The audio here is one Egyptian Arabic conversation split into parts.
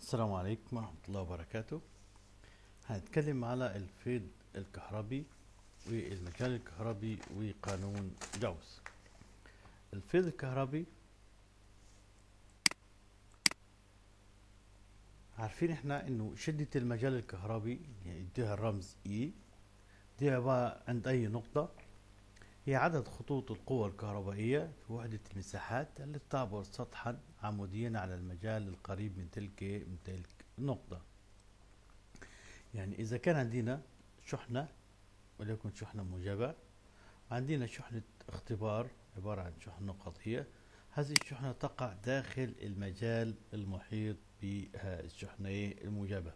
السلام عليكم ورحمة الله وبركاته هنتكلم على الفيض الكهربي والمجال الكهربي وقانون جاوس الفيض الكهربي عارفين احنا انه شدة المجال الكهربي يعني يديها الرمز E دي عبارة عند اي نقطة هي عدد خطوط القوة الكهربائية في وحدة المساحات التي تعبر سطحا عموديا على المجال القريب من تلك من تلك النقطة يعني إذا كان عندنا شحنة وليكن شحنة موجبة عندنا شحنة اختبار عبارة عن شحنة نقطية هذه الشحنة تقع داخل المجال المحيط بالشحنة الموجبة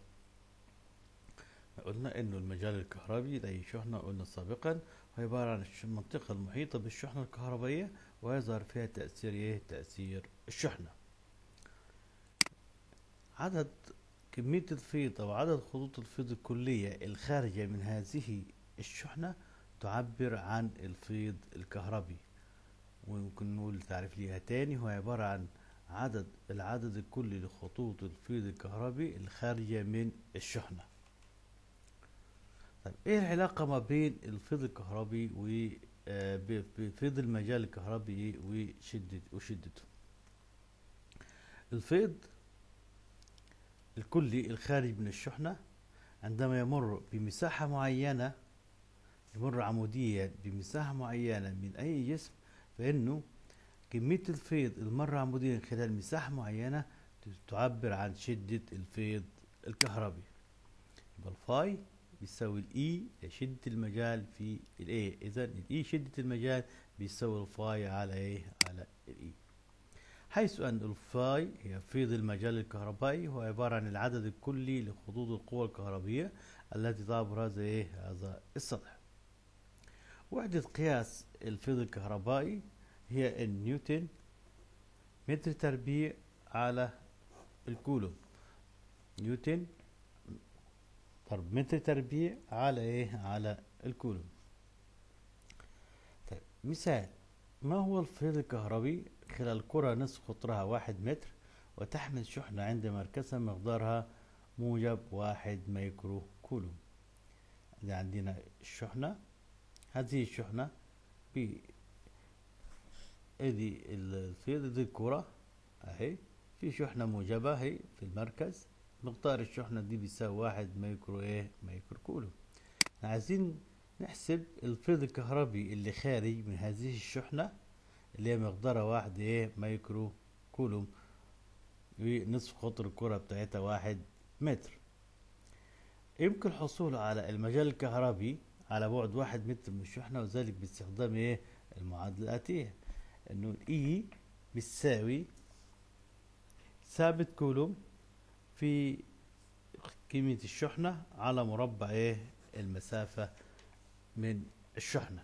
قلنا انه المجال الكهربي لأي شحنة قلنا سابقا هو عبارة عن المنطقة المحيطة بالشحنة الكهربائية ويظهر فيها تأثير ايه تأثير الشحنة عدد كمية الفيض أو عدد خطوط الفيض الكلية الخارجة من هذه الشحنة تعبر عن الفيض الكهربي وممكن نقول تعريف ليها تاني هو عبارة عن عدد العدد الكلي لخطوط الفيض الكهربي الخارجة من الشحنة طيب ايه العلاقة ما بين الفيض الكهربي و بفيض المجال الكهربي وشدة وشدته الفيض الكلي الخارج من الشحنة عندما يمر بمساحة معينة يمر عموديا بمساحة معينة من أي جسم فإنه كمية الفيض المرة عموديا خلال مساحة معينة تعبر عن شدة الفيض الكهربي يبقى الفاي بيساوي الاي شدة المجال في الاي اذا الاي شدة المجال بيساوي الفاي على ايه على الاي حيث ان الفاي هي فيض المجال الكهربائي هو عبارة عن العدد الكلي لخطوط القوى الكهربية التي تعبر هذا ايه هذا السطح وحدة قياس الفيض الكهربائي هي النيوتن متر تربيع على الكولوم نيوتن ضرب متر تربيع على ايه على الكولوم طيب مثال ما هو الفيض الكهربي خلال كرة نصف قطرها واحد متر وتحمل شحنة عند مركزها مقدارها موجب واحد ميكرو كولوم دي عندنا الشحنة هذه الشحنة ب ادي الفيض دي الكرة اهي في شحنة موجبة اهي في المركز مقدار الشحنة دي بيساوي واحد ميكرو ايه ميكرو كولوم عايزين نحسب الفيض الكهربي اللي خارج من هذه الشحنة اللي هي مقدارها واحد ايه ميكرو كولوم ونصف قطر الكرة بتاعتها واحد متر يمكن الحصول على المجال الكهربي على بعد واحد متر من الشحنة وذلك باستخدام ايه المعادلة الآتية انه الاي بتساوي ثابت كولوم في قيمة الشحنة على مربع ايه المسافة من الشحنة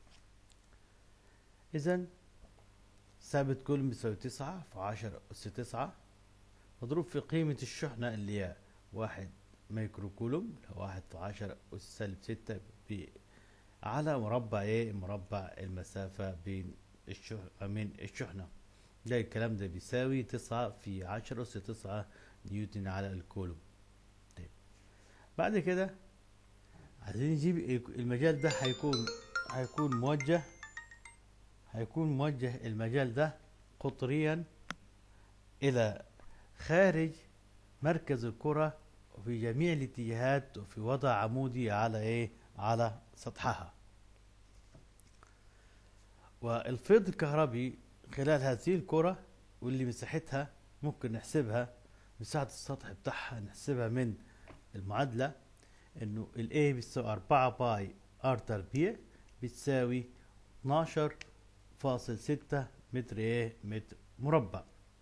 اذا ثابت كولوم بيساوي تسعة في عشرة أس تسعة مضروب في قيمة الشحنة اللي هي واحد ميكرو كولوم واحد في عشرة أس سالب ستة على مربع ايه مربع المسافة بين الشحنة من الشحنة ده الكلام ده بيساوي تسعة في عشرة أس تسعة نيوتن على الكولوم طيب بعد كده عايزين نجيب المجال ده هيكون هيكون موجه هيكون موجه المجال ده قطريا الى خارج مركز الكرة في جميع الاتجاهات وفي وضع عمودي على ايه على سطحها والفيض الكهربي خلال هذه الكرة واللي مساحتها ممكن نحسبها مساحة السطح بتاعها نحسبها من المعادلة انه ال A بتساوي أربعة باي R تربيع بتساوي اتناشر فاصل ستة متر ايه متر مربع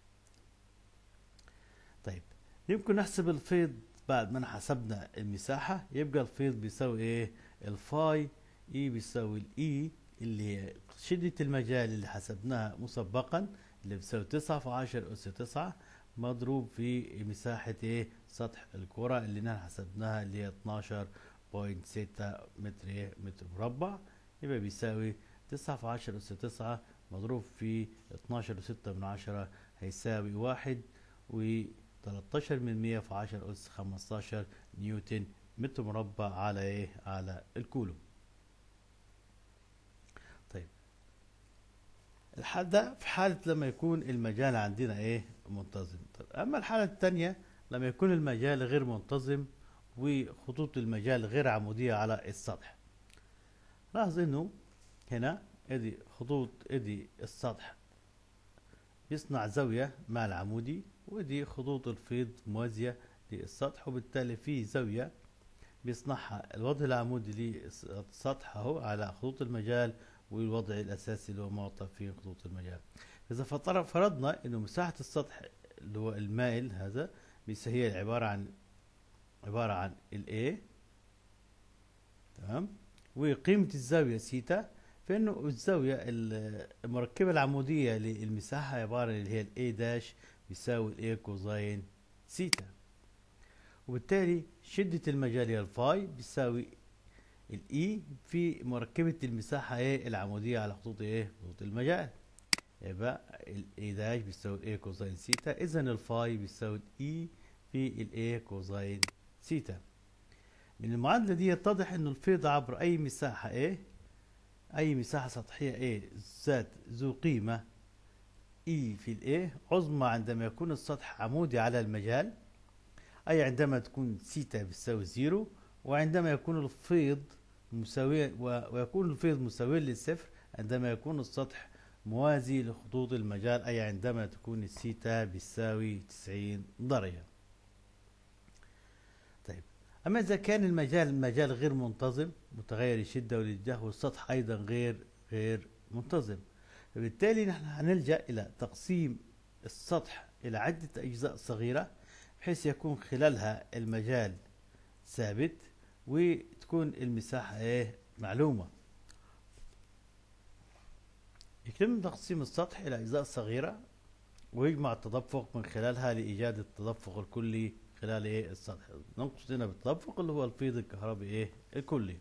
طيب يمكن نحسب الفيض بعد ما حسبنا المساحة يبقى الفيض بيساوي ايه الفاي اي بيساوي الاي اللي هي شدة المجال اللي حسبناها مسبقا اللي بتساوي تسعة في عشر أس تسعة مضروب في مساحة ايه سطح الكرة اللي نحن حسبناها اللي هي 12.6 متر ايه متر مربع يبقى بيساوي تسعة في عشرة أس تسعة مضروب في اتناشر وستة من عشرة هيساوي واحد و 13 من 100 في 10 أس 15 نيوتن متر مربع على ايه على الكولوم طيب الحال ده في حالة لما يكون المجال عندنا ايه منتظم طيب اما الحالة التانية لما يكون المجال غير منتظم وخطوط المجال غير عمودية على السطح لاحظ انه هنا ادي خطوط ادي السطح يصنع زاوية مع العمودي ودي خطوط الفيض موازية للسطح وبالتالي في زاوية بيصنعها الوضع العمودي للسطح اهو على خطوط المجال والوضع الاساسي اللي هو معطى في خطوط المجال اذا فرضنا انه مساحة السطح اللي هو المائل هذا هي عبارة عن عبارة عن ال A تمام وقيمة الزاوية سيتا فإنه الزاوية المركبة العمودية للمساحة عبارة اللي هي ال A داش بيساوي ال A كوزين سيتا وبالتالي شدة المجال هي الفاي بيساوي الاي في مركبة المساحة ايه العمودية على خطوط ايه خطوط المجال يبقى الاي داش بيساوي الاي كوزين سيتا اذا الفاي بيساوي الاي في الاي كوزين سيتا من المعادلة دي يتضح انه الفيض عبر اي مساحة ايه اي مساحة سطحية ايه ذات ذو قيمة اي في الايه عظمى عندما يكون السطح عمودي على المجال أي عندما تكون سيتا بتساوي زيرو وعندما يكون الفيض مساوي ويكون الفيض مساوي للصفر عندما يكون السطح موازي لخطوط المجال أي عندما تكون السيتا بتساوي 90 درجة طيب أما إذا كان المجال المجال غير منتظم متغير الشدة والاتجاه والسطح أيضا غير غير منتظم فبالتالي نحن هنلجأ إلى تقسيم السطح إلى عدة أجزاء صغيرة بحيث يكون خلالها المجال ثابت وتكون المساحة ايه معلومة يتم تقسيم السطح إلى أجزاء صغيرة ويجمع التدفق من خلالها لإيجاد التدفق الكلي خلال إيه السطح نقصد هنا بالتدفق اللي هو الفيض الكهربي إيه الكلي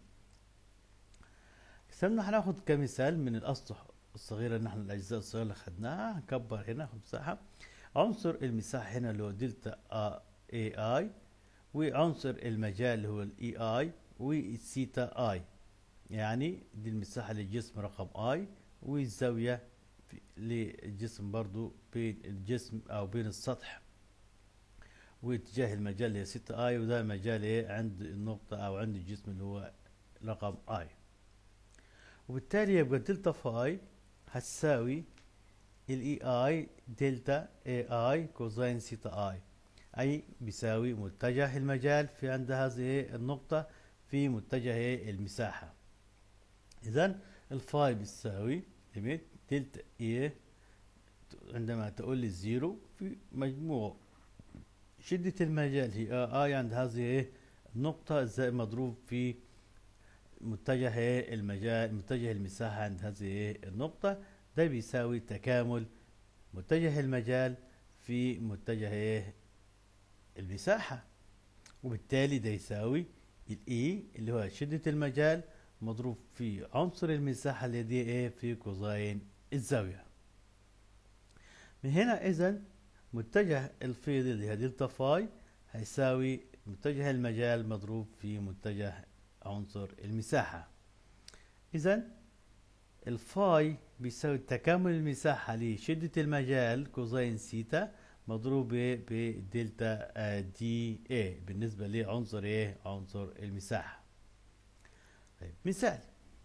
استنى هناخد كمثال من الأسطح الصغيرة اللي احنا الأجزاء الصغيرة اللي خدناها هنكبر هنا مساحة عنصر المساحة هنا اللي هو دلتا اي اي وعنصر المجال اللي هو الاي اي والثيتا اي يعني دي المساحة للجسم رقم اي والزاوية للجسم برضو بين الجسم او بين السطح واتجاه المجال اللي هي 6 اي وده مجال ايه عند النقطة او عند الجسم اللي هو رقم اي وبالتالي يبقى دلتا فاي هتساوي الاي اي دلتا اي اي كوزين سيتا اي اي بيساوي متجه المجال في عند هذه النقطة في متجه المساحة اذا الفاي بيساوي ليميت دلتا اي عندما تقول لي زيرو في مجموع شدة المجال هي اي عند هذه النقطة زي مضروب في متجه المجال متجه المساحة عند هذه النقطة ده بيساوي تكامل متجه المجال في متجه المساحة وبالتالي ده يساوي الاي اللي هو شدة المجال مضروب في عنصر المساحة اللي دي ايه في كوزين الزاوية من هنا اذا متجه الفيض اللي هي دلتا فاي هيساوي متجه المجال مضروب في متجه عنصر المساحة اذا الفاي بيساوي تكامل المساحة لشدة المجال كوزين سيتا مضروبة بدلتا دي اي بالنسبة لعنصر ايه عنصر المساحة طيب مثال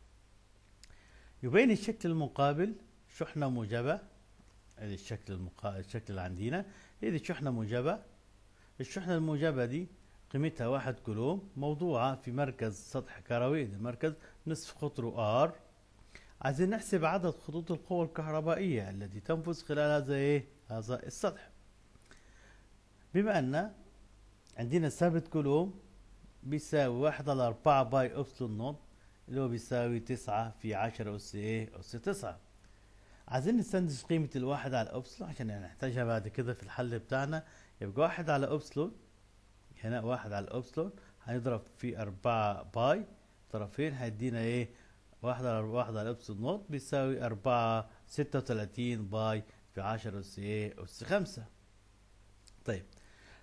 يبين الشكل المقابل شحنة موجبة هذا الشكل المقا... الشكل اللي عندنا هذه شحنة موجبة الشحنة الموجبة دي قيمتها واحد كولوم موضوعة في مركز سطح كروي المركز نصف قطره ار عايزين نحسب عدد خطوط القوة الكهربائية التي تنفذ خلال هذا ايه هذا السطح بما ان عندنا ثابت كولوم بيساوي واحد على أربعة باي أبسلون نوت اللي هو بيساوي تسعة في عشرة أس إيه أس تسعة عايزين نستنتج قيمة الواحد على أبسلون عشان نحتاجها بعد كده في الحل بتاعنا يبقى واحد على أبسلون هنا واحد على أبسلون هنضرب في أربعة باي طرفين هيدينا إيه واحد على واحد على إبسلون نوت بيساوي أربعة ستة وتلاتين باي في عشرة أس إيه أس خمسة طيب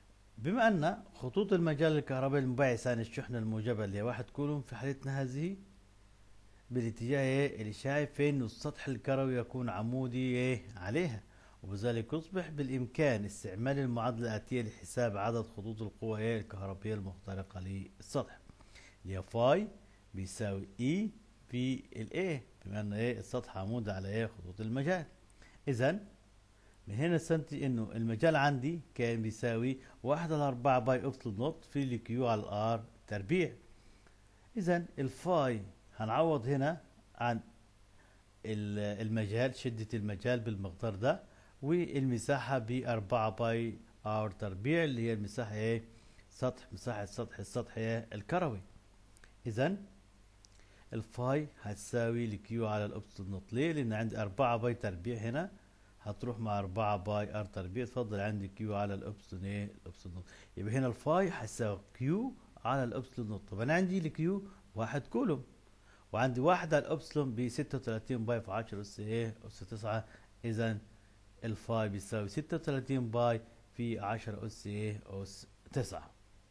بما أن خطوط المجال الكهربائي المبعث عن الشحنة الموجبة اللي هي واحد كولوم في حالتنا هذه بالاتجاه إيه؟ الإشعاعي فإن السطح الكروي يكون عمودي إيه؟ عليها وبذلك يصبح بالإمكان استعمال المعادلة الآتية لحساب عدد خطوط القوى إيه؟ الكهربية المخترقة للسطح اللي هي فاي بيساوي إي في الإيه بما أن إيه السطح عمود على إيه خطوط المجال إذا من هنا نستنتج إنه المجال عندي كان بيساوي واحد على أربعة باي أبسلون نوت في الكيو على الآر تربيع إذا الفاي هنعوض هنا عن المجال شدة المجال بالمقدار ده والمساحة بأربعة باي ار تربيع اللي هي المساحة ايه سطح مساحة سطح السطح ايه الكروي إذا الفاي هتساوي الكيو على الأبسط نوت ليه؟ لأن عندي أربعة باي تربيع هنا هتروح مع أربعة باي ار تربيع تفضل عندي كيو على الأبسط ايه الأبسط نوت يبقى هنا الفاي هتساوي كيو على الأبسط نوت طب أنا عندي الكيو واحد كولوم وعندي واحد على الأبسلون ب 36 باي في 10 أس إيه أس 9 إذا الفاي بيساوي 36 باي في 10 أس إيه أس 9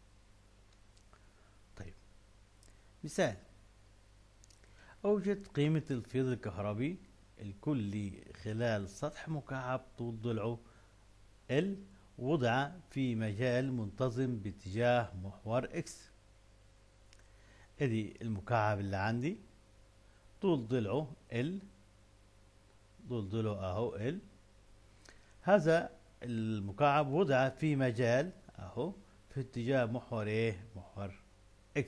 طيب مثال أوجد قيمة الفيض الكهربي الكلي خلال سطح مكعب طول ضلعه L وضع في مجال منتظم باتجاه محور X ادي المكعب اللي عندي طول ضلعه L طول ضلعه اهو L هذا المكعب وضع في مجال اهو في اتجاه محور ايه محور X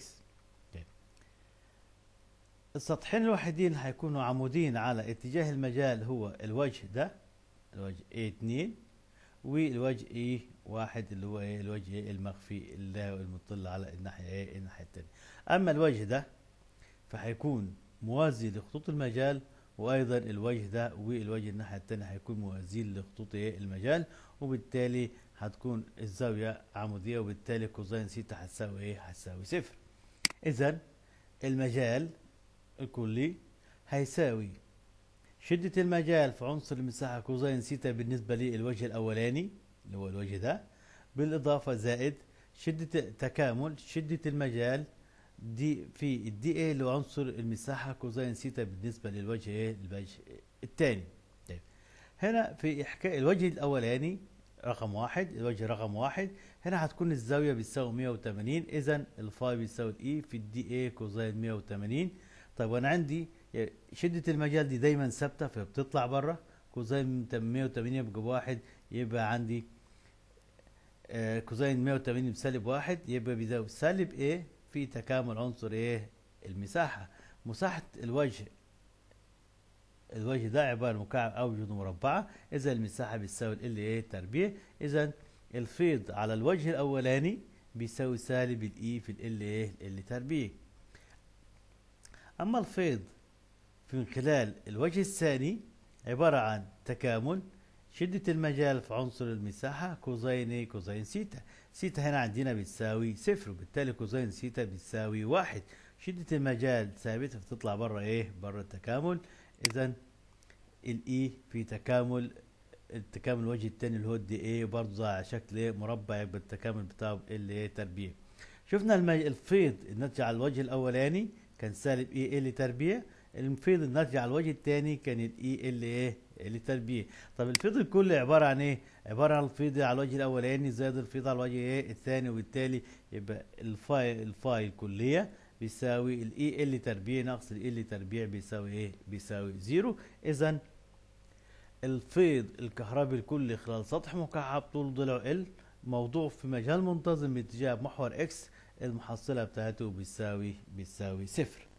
السطحين الوحيدين اللي هيكونوا عمودين على اتجاه المجال هو الوجه ده الوجه A2 والوجه ايه واحد اللي هو ايه الوجه المخفي اللي هو المطل على الناحية ايه الناحية التانية اما الوجه ده فهيكون موازي لخطوط المجال وايضا الوجه ده والوجه الناحية التانية هيكون موازين لخطوط ايه المجال وبالتالي هتكون الزاوية عمودية وبالتالي كوزين سيتا هتساوي ايه هتساوي صفر اذا المجال الكلي هيساوي شدة المجال في عنصر المساحة كوزين سيتا بالنسبة للوجه الأولاني اللي هو الوجه ده بالإضافة زائد شدة تكامل شدة المجال دي في الدي ايه اللي هو عنصر المساحة كوزين سيتا بالنسبة للوجه ايه الوجه الثاني طيب هنا في إحكاء الوجه الأولاني رقم واحد الوجه رقم واحد هنا هتكون الزاوية بتساوي 180 إذا الفاي بيساوي الإي في الدي ايه كوزين 180 طيب وانا عندي شدة المجال دي دايما ثابتة فبتطلع بره كوزين 180 يبقى بواحد يبقى عندي آه كوزين 180 بسالب واحد يبقى بيساوي سالب ايه في تكامل عنصر ايه المساحة مساحة الوجه الوجه ده عبارة عن مكعب أوجه مربعة إذا المساحة بتساوي ال ايه تربيع إذا الفيض على الوجه الأولاني بيساوي سالب الإي في ال ايه ال تربيع أما الفيض من خلال الوجه الثاني عبارة عن تكامل شدة المجال في عنصر المساحة كوزين كوزين سيتا سيتا هنا عندنا بتساوي صفر وبالتالي كوزين سيتا بتساوي واحد شدة المجال ثابتة فتطلع بره ايه بره التكامل اذا الاي في تكامل التكامل الوجه الثاني اللي هو الدي ايه برضه على شكل ايه مربع يبقى التكامل بتاعه ال ايه تربيع شفنا المج... الفيض الناتج على الوجه الاولاني كان سالب اي ال تربيع الفيض الناتج على الوجه الثاني كان الاي ال ايه ال تربيع طب الفيض الكلي عباره عن ايه عباره عن الفيض على الوجه الاولاني زائد الفيض على الوجه ايه الثاني وبالتالي يبقى الفاي الفاي الكليه بيساوي الاي ال تربيع ناقص الاي ال تربيع بيساوي ايه بيساوي زيرو اذا الفيض الكهربي الكلي خلال سطح مكعب طول ضلعه ال موضوع في مجال منتظم باتجاه محور اكس المحصله بتاعته بيساوي بيساوي صفر